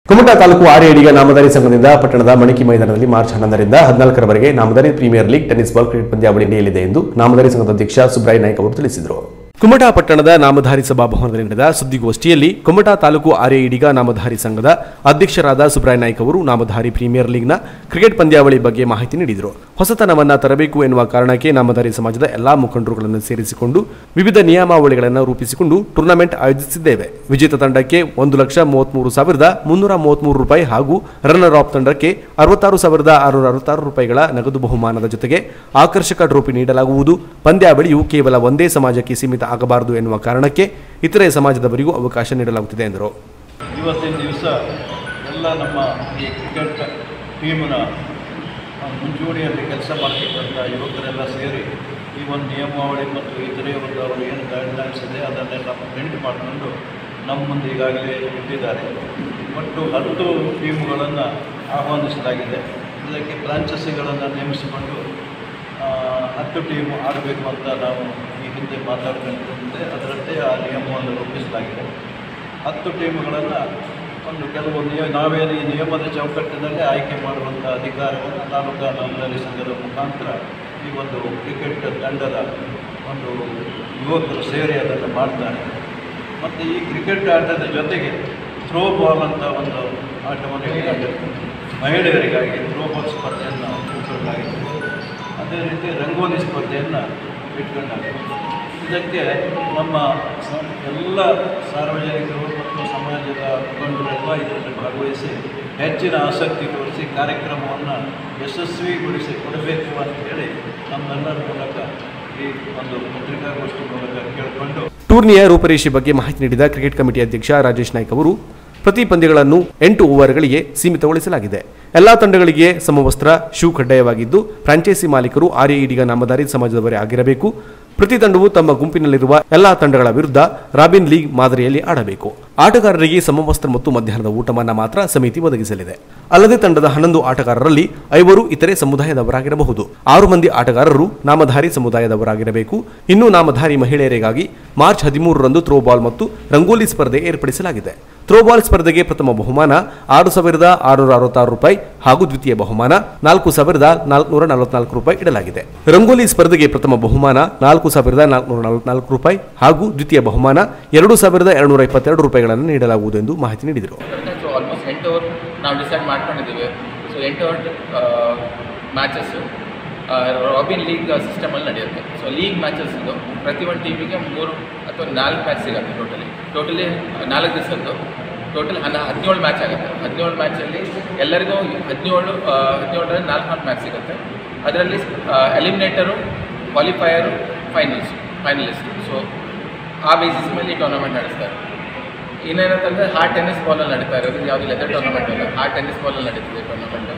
ಕುಮಟಾ ತಾಲೂಕು ಆರ್ಎಡಿಗ ನಾಮಧಾರಿ ಸಂಘದಿಂದ ಪಟ್ಟಣದ ಮಣಿಕಿ ಮೈದಾನದಲ್ಲಿ ಮಾರ್ಚ್ ಹನ್ನೊಂದರಿಂದ ಹದಿನಾಲ್ಕರವರೆಗೆ Namadhari premier league tennis ball cricket ಪಂದ್ಯಾವಳಿ ನಡೆಯಲಿದೆ ಎಂದು ನಾಮಧಾರಿ ಸಂಘದ ಅಧ್ಯಕ್ಷ ಸುಬ್ರಾಯ್ ನಾಯ್ಕ ಅವರು ತಿಳಿಸಿದರು ಕುಮಟಾ ಪಟ್ಟಣದ ನಾಮಧಾರಿ ಸಭಾಭವನದಲ್ಲಿ ನಡೆದ ಸುದ್ದಿಗೋಷ್ಠಿಯಲ್ಲಿ ಕುಮಟಾ ತಾಲೂಕು ಆರ್ಎಡಿಗ ನಾಮಧಾರಿ ಸಂಘದ ಅಧ್ಯಕ್ಷರಾದ ಸುಬ್ರಾಯ್ ನಾಯ್ಕ ಅವರು ನಾಮಧಾರಿ ಪ್ರೀಮಿಯರ್ ಲೀಗ್ನ ಕ್ರಿಕೆಟ್ ಪಂದ್ಯಾವಳಿ ಬಗ್ಗೆ ಮಾಹಿತಿ ನೀಡಿದರು ಹೊಸತನವನ್ನ ತರಬೇಕು ಎನ್ನುವ ಕಾರಣಕ್ಕೆ ನಾಮಧಾರಿ ಸಮಾಜದ ಎಲ್ಲಾ ಮುಖಂಡರುಗಳನ್ನು ಸೇರಿಸಿಕೊಂಡು ವಿವಿಧ ನಿಯಮಾವಳಿಗಳನ್ನು ರೂಪಿಸಿಕೊಂಡು ಟೂರ್ನಮೆಂಟ್ ಆಯೋಜಿಸಿದ್ದೇವೆ ವಿಜೇತ ತಂಡಕ್ಕೆ ಒಂದು ಲಕ್ಷ ಮೂವತ್ಮೂರು ಸಾವಿರದ ಮುನ್ನೂರ ಮೂವತ್ಮೂರು ರೂಪಾಯಿ ಹಾಗೂ ರನ್ನರ್ ಆಫ್ ತಂಡಕ್ಕೆ ಅರವತ್ತಾರು ಸಾವಿರದ ಆರುನೂರ ಅರವತ್ತಾರು ರೂಪಾಯಿಗಳ ನಗದು ಬಹುಮಾನದ ಜೊತೆಗೆ ಆಕರ್ಷಕ ಟ್ರೋಫಿ ನೀಡಲಾಗುವುದು ಪಂದ್ಯಾವಳಿಯು ಕೇವಲ ಒಂದೇ ಸಮಾಜಕ್ಕೆ ಸೀಮಿತ ಆಗಬಾರದು ಎನ್ನುವ ಕಾರಣಕ್ಕೆ ಇತರೆ ಸಮಾಜದವರಿಗೂ ಅವಕಾಶ ನೀಡಲಾಗುತ್ತಿದೆ ಎಂದರು ಇವತ್ತಿನ ದಿವಸ ಎಲ್ಲ ನಮ್ಮ ಈ ಕ್ರಿಕೆಟ್ ಟೀಮ್ನ ಮುಂಚೂಣಿಯಲ್ಲಿ ಕೆಲಸ ಮಾಡ್ತಕ್ಕಂಥ ಯುವಕರೆಲ್ಲ ಸೇರಿ ಈ ಒಂದು ನಿಯಮಾವಳಿ ಮತ್ತು ಇತರೆ ಒಂದು ಅವರು ಏನು ಗೈಡ್ಲೈನ್ಸ್ ಇದೆ ಅದನ್ನೆಲ್ಲ ಪ್ರಿಂಟ್ ಮಾಡಿಕೊಂಡು ನಮ್ಮ ಮುಂದೆ ಈಗಾಗಲೇ ಇಟ್ಟಿದ್ದಾರೆ ಒಟ್ಟು ಹತ್ತು ಟೀಮ್ಗಳನ್ನು ಆಹ್ವಾನಿಸಲಾಗಿದೆ ಇದಕ್ಕೆ ಫ್ರಾಂಚೈಸಿಗಳನ್ನು ನೇಮಿಸಿಕೊಂಡು ಆ, ಹತ್ತು ಟೀಮ್ ಆಡಬೇಕು ಅಂತ ನಾವು ಈ ಹಿಂದೆ ಮಾತಾಡ್ಕೊಂಡಿದ್ದೆ ಅದರಂತೆ ಆ ನಿಯಮವನ್ನು ರೂಪಿಸಲಾಗಿದೆ ಹತ್ತು ಟೀಮ್ಗಳನ್ನು ಒಂದು ಕೆಲವು ನಿಯ ನಾವೇನು ಈ ನಿಯಮದ ಚೌಕಟ್ಟಿನಲ್ಲಿ ಆಯ್ಕೆ ಮಾಡುವಂಥ ಅಧಿಕಾರವನ್ನು ತಾಲೂಕಾ ನಾಮಧಾರಿ ಸಂಘದ ಮುಖಾಂತರ ಈ ಒಂದು ಕ್ರಿಕೆಟ್ ತಂಡದ ಒಂದು ಯುವಕರು ಸೇರಿ ಅದನ್ನು ಮಾಡ್ತಾರೆ ಮತ್ತು ಈ ಕ್ರಿಕೆಟ್ ಆಟದ ಜೊತೆಗೆ ಥ್ರೋ ಬಾಲ್ ಅಂತ ಒಂದು ಆಟವನ್ನು ಇಟ್ಕೊಂಡಿರ್ತಾರೆ ಮಹಿಳೆಯರಿಗಾಗಿ ಥ್ರೋ ಬಾಲ್ ಸ್ಪರ್ಧೆಯನ್ನು ಇಟ್ಕೊಳ್ಳಲಾಗಿದೆ ಅದೇ ರೀತಿ ರಂಗೋಲಿ ಸ್ಪರ್ಧೆಯನ್ನು ಇಟ್ಕೊಂಡಾಗ ಇದಕ್ಕೆ ನಮ್ಮ ಸ ಎಲ್ಲ ಸಾರ್ವಜನಿಕರು ಮತ್ತು ಸಮಾಜದ ಮುಖಂಡರೆಲ್ಲ ಇದರಲ್ಲಿ ಭಾಗವಹಿಸಿ ಹೆಚ್ಚಿನ ಆಸಕ್ತಿ ತೋರಿಸಿ ಕಾರ್ಯಕ್ರಮವನ್ನು ಯಶಸ್ವಿಗೊಳಿಸಿ ಕೊಡಬೇಕು ಅಂತೇಳಿ ನಮ್ಮೆಲ್ಲರ ಮೂಲಕ ಈ ಒಂದು ಪತ್ರಿಕಾಗೋಷ್ಠಿ ಮೂಲಕ ಕೇಳಿಕೊಂಡು ಟೂರ್ನಿಯ ರೂಪರೇಷೆ ಬಗ್ಗೆ ಮಾಹಿತಿ ನೀಡಿದ ಕ್ರಿಕೆಟ್ ಕಮಿಟಿ ಅಧ್ಯಕ್ಷ ರಾಜೇಶ್ ನಾಯ್ಕ್ ಅವರು ಪ್ರತಿ ಪಂದ್ಯಗಳನ್ನು ಎಂಟು ಓವರ್ಗಳಿಗೆ ಸೀಮಿತಗೊಳಿಸಲಾಗಿದೆ ಎಲ್ಲಾ ತಂಡಗಳಿಗೆ ಸಮವಸ್ತ್ರ ಶೂ ಕಡ್ಡಾಯವಾಗಿದ್ದು ಫ್ರಾಂಚೈಸಿ ಮಾಲೀಕರು ಆರ್ಎಇಡಿಗ ನಾಮಧಾರಿ ಸಮಾಜದವರೇ ಆಗಿರಬೇಕು ಪ್ರತಿ ತಂಡವು ತಮ್ಮ ಗುಂಪಿನಲ್ಲಿರುವ ಎಲ್ಲಾ ತಂಡಗಳ ವಿರುದ್ಧ ರಾಬಿನ್ ಲೀಗ್ ಮಾದರಿಯಲ್ಲಿ ಆಡಬೇಕು ಆಟಗಾರರಿಗೆ ಸಮವಸ್ತ್ರ ಮತ್ತು ಮಧ್ಯಾಹ್ನದ ಊಟವನ್ನ ಮಾತ್ರ ಸಮಿತಿ ಒದಗಿಸಲಿದೆ ಅಲ್ಲದೆ ತಂಡದ ಹನ್ನೊಂದು ಆಟಗಾರರಲ್ಲಿ ಐವರು ಇತರೆ ಸಮುದಾಯದವರಾಗಿರಬಹುದು ಆರು ಮಂದಿ ಆಟಗಾರರು ನಾಮಧಾರಿ ಸಮುದಾಯದವರಾಗಿರಬೇಕು ಇನ್ನು ನಾಮಧಾರಿ ಮಹಿಳೆಯರಿಗಾಗಿ ಮಾರ್ಚ್ ಹದಿಮೂರರಂದು ಥ್ರೋಬಾಲ್ ಮತ್ತು ರಂಗೋಲಿ ಸ್ಪರ್ಧೆ ಏರ್ಪಡಿಸಲಾಗಿದೆ ಥ್ರೋಬಾಲ್ ಸ್ಪರ್ಧೆಗೆ ಪ್ರಥಮ ಬಹುಮಾನ ಆರು ಸಾವಿರದ ಆರುನೂರ ಅರವತ್ತಾರು ರೂಪಾಯಿ ಹಾಗೂ ದ್ವಿತೀಯ ಬಹುಮಾನ ನಾಲ್ಕು ಸಾವಿರದ ನಾಲ್ಕುನೂರ ನಲವತ್ನಾಲ್ಕು ರೂಪಾಯಿ ಇಡಲಾಗಿದೆ ರಂಗೋಲಿ ಸ್ಪರ್ಧೆಗೆ ಪ್ರಥಮ ಬಹುಮಾನ ನಾಲ್ಕು ಸಾವಿರದ ನಾಲ್ಕುನೂರ ನಲವತ್ನಾಲ್ಕು ರೂಪಾಯಿ ಹಾಗೂ ದ್ವಿತೀಯ ಬಹುಮಾನ ಎರಡು ಸಾವಿರದ ಎರಡುನೂರ ಇಪ್ಪತ್ತೆರಡು ರೂಪಾಯಿಗಳನ್ನು ನೀಡಲಾಗುವುದು ಎಂದು ಮಾಹಿತಿ ನೀಡಿದರು ಸೊ ಆಲ್ಮೋಸ್ಟ್ ಎಂಟು ಓವರ್ ನಾವು ಡಿಸೈಡ್ ಮಾಡ್ಕೊಂಡಿದ್ದೀವಿ ಸೊ ಎಂಟು ಓವರ್ ಮ್ಯಾಚಸ್ಸು ರಾಬಿನ್ ಲೀಗ್ ಸಿಸ್ಟಮಲ್ಲಿ ನಡೆಯುತ್ತೆ ಸೊ ಲೀಗ್ ಮ್ಯಾಚಸ್ ಇದು ಪ್ರತಿ ಒಂದು ಟೀಮಿಗೆ ಮೂರು ಅಥವಾ ನಾಲ್ಕು ಮ್ಯಾಚ್ ಸಿಗುತ್ತೆ ಟೋಟಲಿ ಟೋಟಲಿ ನಾಲ್ಕು ದಿವಸದ್ದು ಟೋಟಲ್ ಹನ್ನ ಹದಿನೇಳು ಮ್ಯಾಚ್ ಆಗುತ್ತೆ ಹದಿನೇಳು ಮ್ಯಾಚಲ್ಲಿ ಎಲ್ಲರಿಗೂ ಹದಿನೇಳು ಹದಿನೇಳರಲ್ಲಿ ನಾಲ್ಕು ನಾಲ್ಕು ಮ್ಯಾಚ್ ಸಿಗುತ್ತೆ ಅದರಲ್ಲಿ eliminator qualifier finals finalist so ಆ ಬೇಸಿಸ್ ಮೇಲೆ ಈ ಟೂರ್ನಮೆಂಟ್ ನಡೆಸ್ತಾರೆ ಇನ್ನೇನಂತಂದರೆ ಹಾರ್ಟ್ ಟೆನ್ನಿಸ್ ಬಾಲಲ್ಲಿ ನಡೀತಾ ಇರೋದು ಯಾವುದು ಲೆದರ್ ಟೂರ್ನಮೆಂಟ್ ಅಲ್ಲ ಹಾರ್ಟ್ ಟೆನ್ನಿಸ್ ಬಾಲಲ್ಲಿ ನಡೀತಿದೆ ಟೂರ್ನಮೆಂಟ್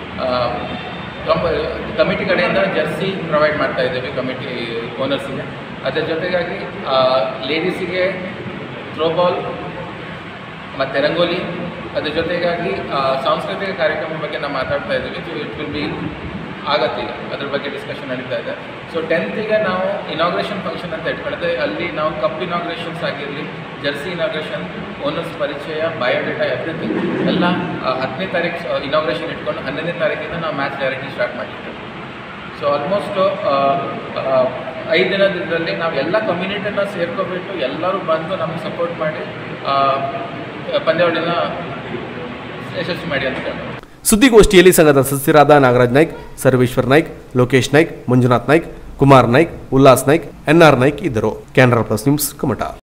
ಕಮಿಟಿ ಕಡೆಯಿಂದ ಜರ್ಸಿ ಪ್ರೊವೈಡ್ ಮಾಡ್ತಾ ಇದ್ದೇವೆ ಕಮಿಟಿ ಓನರ್ಸಿಗೆ ಅದರ ಜೊತೆಗಾಗಿ ಲೇಡೀಸಿಗೆ ಥ್ರೋಬಾಲ್ ಮತ್ತು ರಂಗೋಲಿ ಅದ್ರ ಜೊತೆಗಾಗಿ ಆ, ಸಾಂಸ್ಕೃತಿಕ ಕಾರ್ಯಕ್ರಮ ಬಗ್ಗೆ ನಾವು ಮಾತಾಡ್ತಾ ಇದ್ದೀವಿ ಸೊ ಇಟ್ ವಿಲ್ ಬಿ ಆಗತ್ತೆ ಈಗ ಅದ್ರ ಬಗ್ಗೆ ಡಿಸ್ಕಷನ್ ನಡೀತಾ ಇದೆ ಸೊ ಟೆಂತಿಗೆ ನಾವು ಇನಾಗ್ರೇಷನ್ ಫಂಕ್ಷನ್ ಅಂತ ಇಟ್ಕೊಂಡಿದ್ದೆ ಅಲ್ಲಿ ನಾವು ಕಪ್ ಇನಾಗ್ರೇಷನ್ಸ್ ಆಗಿರಲಿ ಜರ್ಸಿ ಇನಾಗ್ರೇಷನ್ ಓನರ್ಸ್ ಪರಿಚಯ ಬಯೋಡೇಟಾ ಎವ್ರಿಥಿಂಗ್ ಎಲ್ಲ ಆ, ಹತ್ತನೇ ತಾರೀಕು ಇನಾಗ್ರೇಷನ್ ಇಟ್ಕೊಂಡು ಹನ್ನೊಂದನೇ ತಾರೀಕಿಂದ ನಾವು ಮ್ಯಾಚ್ ಡೈರೆಕ್ಟ್ಲಿ ಸ್ಟಾರ್ಟ್ ಮಾಡಿದ್ದೇವೆ ಸೊ ಆಲ್ಮೋಸ್ಟ್ ಐದು ದಿನದ ಇದರಲ್ಲಿ ನಾವು ಎಲ್ಲ ಕಮ್ಯುನಿಟಿನ ಸೇರ್ಕೊಬಿಟ್ಟು ಎಲ್ಲರೂ ಬಂದು ನಮಗೆ ಸಪೋರ್ಟ್ ಮಾಡಿ ಆ, ಪಂದ್ಯಾವಳಿನ ಯಶಸ್ವಿ ಮಾಡಿ ಅಂತ ಹೇಳ್ಬೋದು ಸುದ್ದಿಗೋಷ್ಠಿಯಲ್ಲಿ ಸಂಘದ ಸದಸ್ಯರಾದ ನಾಗರಾಜ್ ನಾಯ್ಕ್ ಸರ್ವೇಶ್ವರ್ ನಾಯ್ಕ್ ಲೋಕೇಶ್ ನಾಯ್ಕ್ ಮಂಜುನಾಥ್ ನಾಯ್ಕ್ ಕುಮಾರ್ ನಾಯ್ಕ್ ಉಲ್ಲಾಸ್ ನಾಯ್ಕ್ ಎನ್ಆರ್ ನಾಯ್ಕ್ ಇದ್ದರು ಕ್ಯಾನರಾ ಪ್ಲಸ್ ನ್ಯೂಸ್ ಕಮಟ